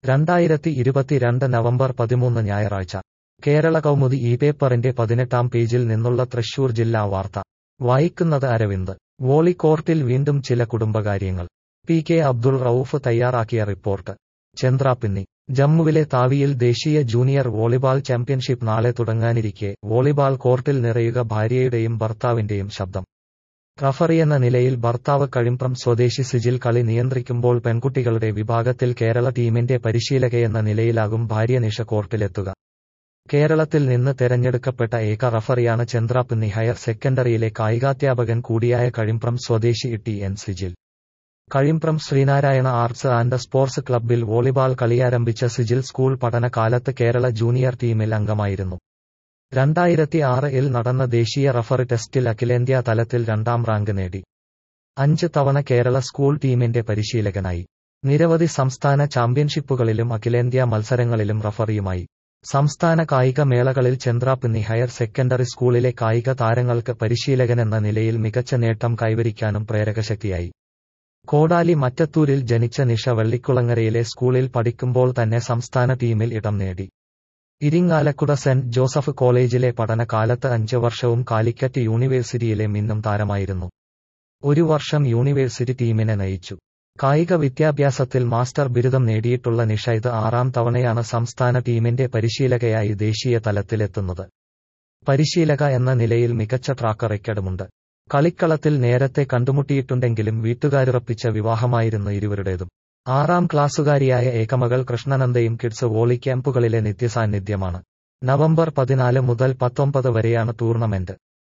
രണ്ടായിരത്തി ഇരുപത്തിരണ്ട് നവംബർ പതിമൂന്ന് ഞായറാഴ്ച കേരള കൗമുദി ഈ പേപ്പറിന്റെ പതിനെട്ടാം പേജിൽ നിന്നുള്ള തൃശൂർ ജില്ലാ വാർത്ത വായിക്കുന്നത് അരവിന്ദ് വോളിക്കോർട്ടിൽ വീണ്ടും ചില കുടുംബകാര്യങ്ങൾ പി കെ അബ്ദുൾ റൌഫ് തയ്യാറാക്കിയ റിപ്പോർട്ട് ചന്ദ്രാപിന്നി ജമ്മുവിലെ താവിയിൽ ദേശീയ ജൂനിയർ വോളിബാൾ ചാമ്പ്യൻഷിപ്പ് നാളെ തുടങ്ങാനിരിക്കെ വോളിബാൾ കോർട്ടിൽ നിറയുക ഭാര്യയുടെയും ഭർത്താവിന്റെയും ശബ്ദം റഫറിയെന്ന നിലയിൽ ഭർത്താവ് കഴിമ്പ്രം സ്വദേശി സിജിൽ കളി നിയന്ത്രിക്കുമ്പോൾ പെൺകുട്ടികളുടെ വിഭാഗത്തിൽ കേരള ടീമിന്റെ പരിശീലകയെന്ന നിലയിലാകും ഭാര്യ നിഷ കോർട്ടിലെത്തുക കേരളത്തിൽ നിന്ന് തെരഞ്ഞെടുക്കപ്പെട്ട ഏക റഫറിയാണ് ചന്ദ്രാപിന്നി ഹയർ സെക്കൻഡറിയിലെ കായികാധ്യാപകൻ കൂടിയായ കഴിമ്പ്രം സ്വദേശി T N Sijil Kazhimbram Sreenarayana arts and sports ക്ലബ്ബിൽ വോളിബാൾ കളിയാരംഭിച്ച സിജിൽ സ്കൂൾ പഠനകാലത്ത് കേരള ജൂനിയർ ടീമിൽ അംഗമായിരുന്നു രണ്ടായിരത്തി ആറിൽ നടന്ന ദേശീയ റഫറി ടെസ്റ്റിൽ അഖിലേന്ത്യാ തലത്തിൽ രണ്ടാം റാങ്ക് നേടി അഞ്ച് തവണ കേരള സ്കൂൾ ടീമിന്റെ പരിശീലകനായി നിരവധി സംസ്ഥാന ചാമ്പ്യൻഷിപ്പുകളിലും അഖിലേന്ത്യാ മത്സരങ്ങളിലും റഫറിയുമായി സംസ്ഥാന കായിക മേളകളിൽ ചന്ദ്രാപിന്നി ഹയർ സെക്കൻഡറി സ്കൂളിലെ കായിക താരങ്ങൾക്ക് പരിശീലകനെന്ന നിലയിൽ മികച്ച നേട്ടം കൈവരിക്കാനും പ്രേരകശക്തിയായി കോടാലി മറ്റത്തൂരിൽ ജനിച്ച നിഷ വെള്ളിക്കുളങ്ങരയിലെ സ്കൂളിൽ പഠിക്കുമ്പോൾ തന്നെ സംസ്ഥാന ടീമിൽ ഇടം നേടി ഇരിങ്ങാലക്കുട സെന്റ് ജോസഫ് കോളേജിലെ പഠനകാലത്ത് അഞ്ച് വർഷവും കാലിക്കറ്റ് യൂണിവേഴ്സിറ്റിയിലെ മിന്നും താരമായിരുന്നു ഒരു വർഷം യൂണിവേഴ്സിറ്റി ടീമിനെ നയിച്ചു കായിക വിദ്യാഭ്യാസത്തിൽ മാസ്റ്റർ ബിരുദം നേടിയിട്ടുള്ള നിഷ ഇത് ആറാം തവണയാണ് സംസ്ഥാന ടീമിന്റെ പരിശീലകയായി ദേശീയ തലത്തിലെത്തുന്നത് പരിശീലക എന്ന നിലയിൽ മികച്ച ട്രാക്ക് റെക്കോർഡുമുണ്ട് കളിക്കളത്തിൽ നേരത്തെ കണ്ടുമുട്ടിയിട്ടുണ്ടെങ്കിലും വീട്ടുകാരുറപ്പിച്ച വിവാഹമായിരുന്നു ഇരുവരുടേതും ആറാം ക്ലാസ്സുകാരിയായ ഏകമകൾ കൃഷ്ണനന്ദയും കിഡ്സ് വോളി ക്യാമ്പുകളിലെ നിത്യസാന്നിധ്യമാണ് നവംബർ പതിനാല് മുതൽ പത്തൊമ്പത് വരെയാണ് ടൂർണമെന്റ്